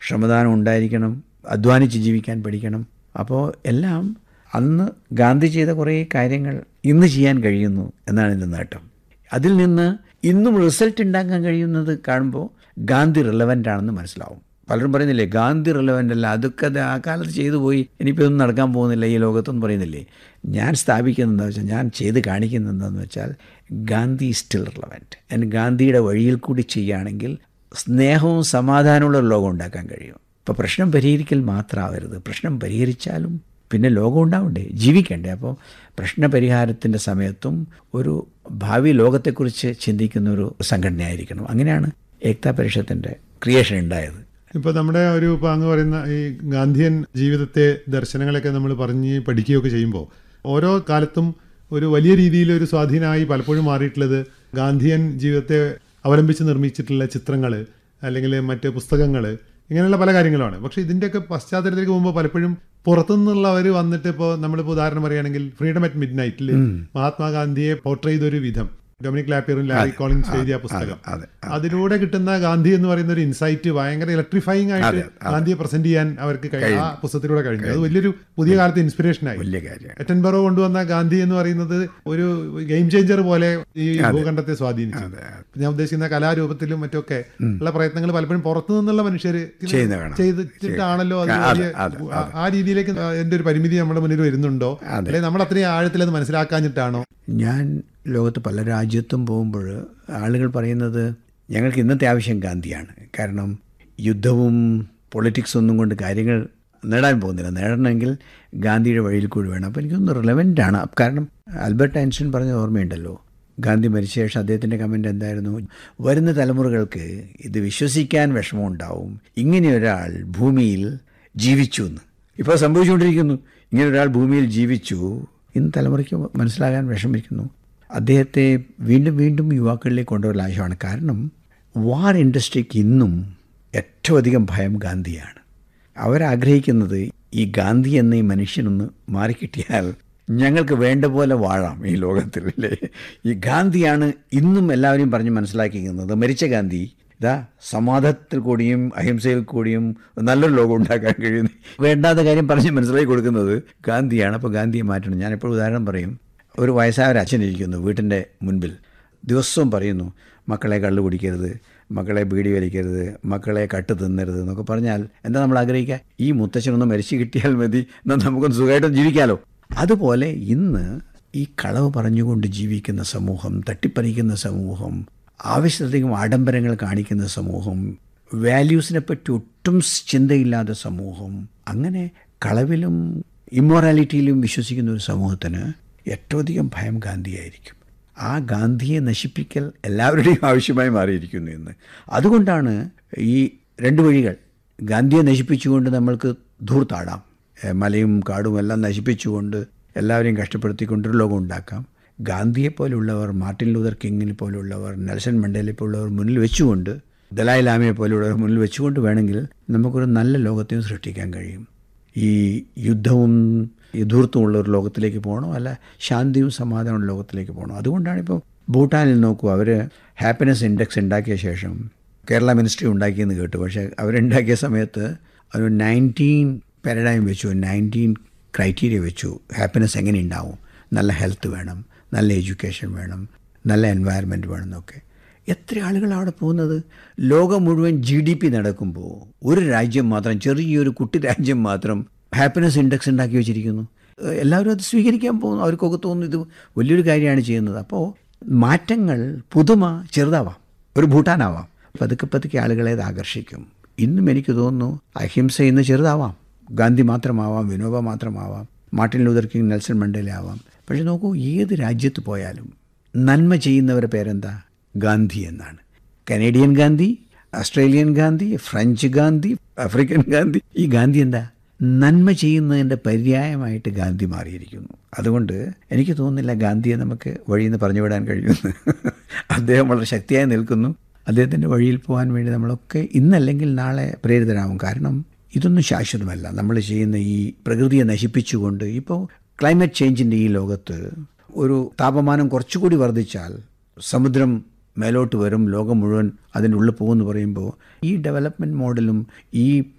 ശ്രമദാനം ഉണ്ടായിരിക്കണം അധ്വാനിച്ച് ജീവിക്കാൻ പഠിക്കണം അപ്പോൾ എല്ലാം അന്ന് ഗാന്ധി ചെയ്ത കുറേ കാര്യങ്ങൾ ഇന്ന് ചെയ്യാൻ കഴിയുന്നു എന്നാണ് എൻ്റെ നേട്ടം അതിൽ നിന്ന് ഇന്നും റിസൾട്ട് ഉണ്ടാക്കാൻ കഴിയുന്നത് കാണുമ്പോൾ ഗാന്ധി റിലവൻ്റ് ആണെന്ന് മനസ്സിലാവും പലരും പറയുന്നില്ലേ ഗാന്ധി റിലവൻ്റ് അല്ല അതൊക്കെ അത് ആ കാലത്ത് ചെയ്തു പോയി ഇനിയിപ്പോൾ ഇതൊന്നും നടക്കാൻ പോകുന്നില്ല ഈ ലോകത്തൊന്നും പറയുന്നില്ലേ ഞാൻ സ്ഥാപിക്കുന്നത് എന്താ വെച്ചാൽ ഞാൻ ചെയ്ത് കാണിക്കുന്നത് എന്താണെന്ന് വെച്ചാൽ ഗാന്ധി സ്റ്റിൽ റിലവൻറ്റ് ആൻഡ് ഗാന്ധിയുടെ വഴിയിൽ കൂടി ചെയ്യുകയാണെങ്കിൽ സ്നേഹവും സമാധാനമുള്ള ഒരു ലോകം ഉണ്ടാക്കാൻ കഴിയും ഇപ്പോൾ പ്രശ്നം പരിഹരിക്കൽ മാത്രമാവരുത് പ്രശ്നം പരിഹരിച്ചാലും പിന്നെ ലോകം ഉണ്ടാവണ്ടേ ജീവിക്കണ്ടേ അപ്പോൾ പ്രശ്ന പരിഹാരത്തിൻ്റെ സമയത്തും ഒരു ഭാവി ലോകത്തെക്കുറിച്ച് ചിന്തിക്കുന്ന ഒരു സംഘടനയായിരിക്കണം അങ്ങനെയാണ് ഏക്താ പരിഷത്തിൻ്റെ ക്രിയേഷൻ ഉണ്ടായത് ഇപ്പൊ നമ്മുടെ ഒരു ഇപ്പൊ അങ്ങ് പറയുന്ന ഈ ഗാന്ധിയൻ ജീവിതത്തെ ദർശനങ്ങളൊക്കെ നമ്മൾ പറഞ്ഞ് പഠിക്കുകയൊക്കെ ചെയ്യുമ്പോൾ ഓരോ കാലത്തും ഒരു വലിയ രീതിയിൽ ഒരു സ്വാധീനമായി പലപ്പോഴും മാറിയിട്ടുള്ളത് ഗാന്ധിയൻ ജീവിതത്തെ അവലംബിച്ച് നിർമ്മിച്ചിട്ടുള്ള ചിത്രങ്ങൾ അല്ലെങ്കിൽ മറ്റ് പുസ്തകങ്ങൾ ഇങ്ങനെയുള്ള പല കാര്യങ്ങളുമാണ് പക്ഷേ ഇതിൻ്റെയൊക്കെ പശ്ചാത്തലത്തിലേക്ക് പോകുമ്പോൾ പലപ്പോഴും പുറത്തുനിന്നുള്ളവർ വന്നിട്ട് ഇപ്പോൾ നമ്മളിപ്പോൾ ഉദാഹരണം പറയുകയാണെങ്കിൽ ഫ്രീഡം അറ്റ് മിഡ് നൈറ്റിൽ മഹാത്മാഗാന്ധിയെ പോർട്രേ ചെയ്തൊരു വിധം ഡൊമിനിക് ലാപ്പിയറും ലാരി കോളിൻസ് എഴുതിയ പുസ്തകം അതെ അതിലൂടെ കിട്ടുന്ന ഗാന്ധി എന്ന് പറയുന്ന ഒരു ഇൻസൈറ്റ് ഭയങ്കര ഇലക്ട്രിഫൈങ് ആയിട്ട് ഗാന്ധിയെ പ്രസന്റ് ചെയ്യാൻ അവർക്ക് കഴി- ആ പുസ്തകത്തിലൂടെ കഴിഞ്ഞു അത് വലിയൊരു പുതിയ കാലത്ത് ഇൻസ്പിറേഷൻ ആയി വലിയ കാര്യമാണ് എറ്റൻബറോ കൊണ്ടുവന്ന ഗാന്ധി എന്ന് പറയുന്നത് ഒരു ഗെയിം ചേഞ്ചർ പോലെ ഈ ഭൂഖണ്ഡത്തെ സ്വാധീനിച്ചു ഞാൻ ഉദ്ദേശിക്കുന്ന കലാരൂപത്തിലും മറ്റൊക്കെ ഉള്ള പ്രയത്നങ്ങൾ പലപ്പോഴും പുറത്തു നിന്നുള്ള മനുഷ്യർ ചെയ്യുന്ന കാണാം. ചെയ്തിട്ടാണല്ലോ അത് അതെ, വലിയ- അതെ, ആ- ആ രീതിയിലേക്ക് എന്റെ ഒരു പരിമിതി നമ്മുടെ മുന്നിൽ വരുന്നുണ്ടോ അല്ലെങ്കിൽ നമ്മൾ അത്രയും ആഴത്തിൽ അത് മനസ്സിലാക്കാഞ്ഞിട്ടാണോ ഞാൻ ലോകത്ത് പല രാജ്യത്തും പോകുമ്പോൾ ആളുകൾ പറയുന്നത് ഞങ്ങൾക്ക് ഇന്നത്തെ ആവശ്യം ഗാന്ധിയാണ് കാരണം യുദ്ധവും പൊളിറ്റിക്സ് ഒന്നും കൊണ്ട് കാര്യങ്ങൾ നേടാൻ പോകുന്നില്ല നേടണമെങ്കിൽ ഗാന്ധിയുടെ വഴിയിൽ കൂടി വേണം അപ്പോൾ എനിക്കൊന്ന് റിലവൻ്റ് ആണ് കാരണം ആൽബർട്ട് ഐൻസ്റ്റീൻ പറഞ്ഞ ഓർമ്മയുണ്ടല്ലോ ഗാന്ധി മരിച്ച ശേഷം അദ്ദേഹത്തിൻ്റെ കമൻ്റ് എന്തായിരുന്നു വരുന്ന തലമുറകൾക്ക് ഇത് വിശ്വസിക്കാൻ വിഷമമുണ്ടാവും ഇങ്ങനെ ഒരാൾ ഭൂമിയിൽ ജീവിച്ചു എന്ന് ഇപ്പോൾ സംഭവിച്ചുകൊണ്ടിരിക്കുന്നു ഇങ്ങനെ ഒരാൾ ഭൂമിയിൽ ജീവിച്ചു ഇന്ന് തലമുറയ്ക്ക് മനസ്സിലാകാൻ വിഷമിക്കുന്നു അദ്ദേഹത്തെ വീണ്ടും വീണ്ടും യുവാക്കളിലേക്ക് കൊണ്ടുവരാൻ ആവശ്യമാണ് കാരണം വാർ ഇൻഡസ്ട്രിക്ക് ഇന്നും ഏറ്റവും അധികം ഭയം ഗാന്ധിയാണ് അവരാഗ്രഹിക്കുന്നത് ഈ ഗാന്ധി എന്ന ഈ മനുഷ്യനൊന്ന് മാറിക്കിട്ടിയാൽ ഞങ്ങൾക്ക് വേണ്ട പോലെ വാഴാം ഈ ലോകത്തിൽ അല്ലേ ഈ ഗാന്ധിയാണ് ഇന്നും എല്ലാവരെയും പറഞ്ഞ് മനസ്സിലാക്കിക്കുന്നത് മരിച്ച ഗാന്ധി ഇതാ സമാധാനത്തിൽ കൂടിയും അഹിംസയിൽ കൂടിയും നല്ലൊരു ലോകം ഉണ്ടാക്കാൻ കഴിയുന്നു വേണ്ടാത്ത കാര്യം പറഞ്ഞ് മനസ്സിലാക്കി കൊടുക്കുന്നത് ഗാന്ധിയാണ് അപ്പോൾ ഗാന്ധിയെ മാറ്റണം ഞാനിപ്പോൾ ഉദാഹരണം പറയും ഒരു വയസ്സായ ഒരു അച്ഛൻ ഇരിക്കുന്നു വീട്ടിൻ്റെ മുൻപിൽ ദിവസവും പറയുന്നു മക്കളെ കള്ളു കുടിക്കരുത് മക്കളെ ബീഡി വലിക്കരുത് മക്കളെ കട്ട് തിന്നരുത് എന്നൊക്കെ പറഞ്ഞാൽ എന്താ നമ്മൾ ആഗ്രഹിക്കുക ഈ മുത്തച്ഛനൊന്ന് മരിച്ചു കിട്ടിയാൽ മതി എന്നാൽ നമുക്കൊന്ന് സുഖമായിട്ട് ജീവിക്കാമല്ലോ അതുപോലെ ഇന്ന് ഈ കളവ് പറഞ്ഞുകൊണ്ട് ജീവിക്കുന്ന സമൂഹം തട്ടിപ്പറിക്കുന്ന സമൂഹം ആവശ്യത്തിലധികം ആഡംബരങ്ങൾ കാണിക്കുന്ന സമൂഹം വാല്യൂസിനെ പറ്റി ഒട്ടും ചിന്തയില്ലാത്ത സമൂഹം അങ്ങനെ കളവിലും ഇമ്മോറാലിറ്റിയിലും വിശ്വസിക്കുന്ന ഒരു സമൂഹത്തിന് ഏറ്റവും അധികം ഭയം ഗാന്ധിയായിരിക്കും ആ ഗാന്ധിയെ നശിപ്പിക്കൽ എല്ലാവരുടെയും ആവശ്യമായി മാറിയിരിക്കുന്നു ഇന്ന് അതുകൊണ്ടാണ് ഈ രണ്ട് വഴികൾ ഗാന്ധിയെ നശിപ്പിച്ചുകൊണ്ട് നമ്മൾക്ക് ധൂർത്താടാം ഏഹ് മലയും കാടും എല്ലാം നശിപ്പിച്ചുകൊണ്ട് എല്ലാവരെയും കഷ്ടപ്പെടുത്തിക്കൊണ്ടൊരു ലോകം ഉണ്ടാക്കാം ഗാന്ധിയെ പോലുള്ളവർ മാർട്ടിൻ ലൂതർ കിങ്ങിനെ പോലുള്ളവർ നെൽസൺ മണ്ടേലെ പോലുള്ളവർ മുന്നിൽ വെച്ചുകൊണ്ട് ദലായ് ലാമയെ പോലുള്ളവർ മുന്നിൽ വെച്ചുകൊണ്ട് വേണമെങ്കിൽ നമുക്കൊരു നല്ല ലോകത്തെയും സൃഷ്ടിക്കാൻ കഴിയും ഈ യുദ്ധവും യഥൂർത്ഥമുള്ള ഒരു ലോകത്തിലേക്ക് പോകണോ അല്ല ശാന്തിയും സമാധാനമുള്ള ലോകത്തിലേക്ക് പോകണോ അതുകൊണ്ടാണ് ഇപ്പോൾ ഭൂട്ടാനിൽ നോക്കൂ അവർ ഹാപ്പിനെസ് ഇൻഡെക്സ് ഉണ്ടാക്കിയ ശേഷം കേരള മിനിസ്ട്രി ഉണ്ടാക്കിയെന്ന് കേട്ടു പക്ഷേ അവരുണ്ടാക്കിയ സമയത്ത് ഒരു നയൻറ്റീൻ പാരഡൈം വെച്ചു നയൻറ്റീൻ ക്രൈറ്റീരിയ വെച്ചു ഹാപ്പിനെസ് എങ്ങനെ ഉണ്ടാവും നല്ല ഹെൽത്ത് വേണം നല്ല എഡ്യൂക്കേഷൻ വേണം നല്ല എൻവയറമെൻറ്റ് വേണം എന്നൊക്കെ എത്ര ആളുകൾ അവിടെ പോകുന്നത് ലോകം മുഴുവൻ ജി ഡി പി നടക്കുമ്പോൾ ഒരു രാജ്യം മാത്രം ചെറിയൊരു കുട്ടി രാജ്യം മാത്രം ഹാപ്പിനെസ് ഇൻഡെക്സ് ഉണ്ടാക്കി വെച്ചിരിക്കുന്നു ഏഹ് എല്ലാവരും അത് സ്വീകരിക്കാൻ പോകുന്നു അവർക്കൊക്കെ തോന്നുന്നു ഇത് വലിയൊരു കാര്യമാണ് ചെയ്യുന്നത് അപ്പോൾ മാറ്റങ്ങൾ പുതുമ ചെറുതാവാം ഒരു ഭൂട്ടാനാവാം പതുക്കെ പതുക്കെ ആളുകളെ അത് ആകർഷിക്കും ഇന്നും എനിക്ക് തോന്നുന്നു അഹിംസ ഇന്ന് ചെറുതാവാം ഗാന്ധി മാത്രമാവാം വിനോബ മാത്രമാവാം Martin Luther King Nelson Mandela ആവാം പക്ഷെ നോക്കൂ ഏത് രാജ്യത്ത് പോയാലും നന്മ ചെയ്യുന്നവരുടെ പേരെന്താ ഗാന്ധി എന്നാണ് Canadian Gandhi Australian Gandhi French Gandhi African Gandhi ഈ ഗാന്ധി എന്താ നന്മ ചെയ്യുന്നതിൻ്റെ പര്യായമായിട്ട് ഗാന്ധി മാറിയിരിക്കുന്നു അതുകൊണ്ട് എനിക്ക് തോന്നുന്നില്ല ഗാന്ധിയെ നമുക്ക് വഴിയിൽ നിന്ന് പറഞ്ഞുവിടാൻ കഴിയുമെന്ന് അദ്ദേഹം വളരെ ശക്തിയായി നിൽക്കുന്നു അദ്ദേഹത്തിൻ്റെ വഴിയിൽ പോകാൻ വേണ്ടി നമ്മളൊക്കെ ഇന്നല്ലെങ്കിൽ നാളെ പ്രേരിതരാകും കാരണം ഇതൊന്നും ശാശ്വതമല്ല നമ്മൾ ചെയ്യുന്ന ഈ പ്രകൃതിയെ നശിപ്പിച്ചുകൊണ്ട് ഇപ്പോൾ ക്ലൈമറ്റ് ചേഞ്ചിൻ്റെ ഈ ലോകത്ത് ഒരു താപമാനം കുറച്ചുകൂടി വർദ്ധിച്ചാൽ സമുദ്രം മേലോട്ട് വരും ലോകം മുഴുവൻ അതിൻ്റെ ഉള്ളിൽ പോകുമെന്ന് പറയുമ്പോൾ ഈ ഡെവലപ്മെൻറ്റ് മോഡലും ഈ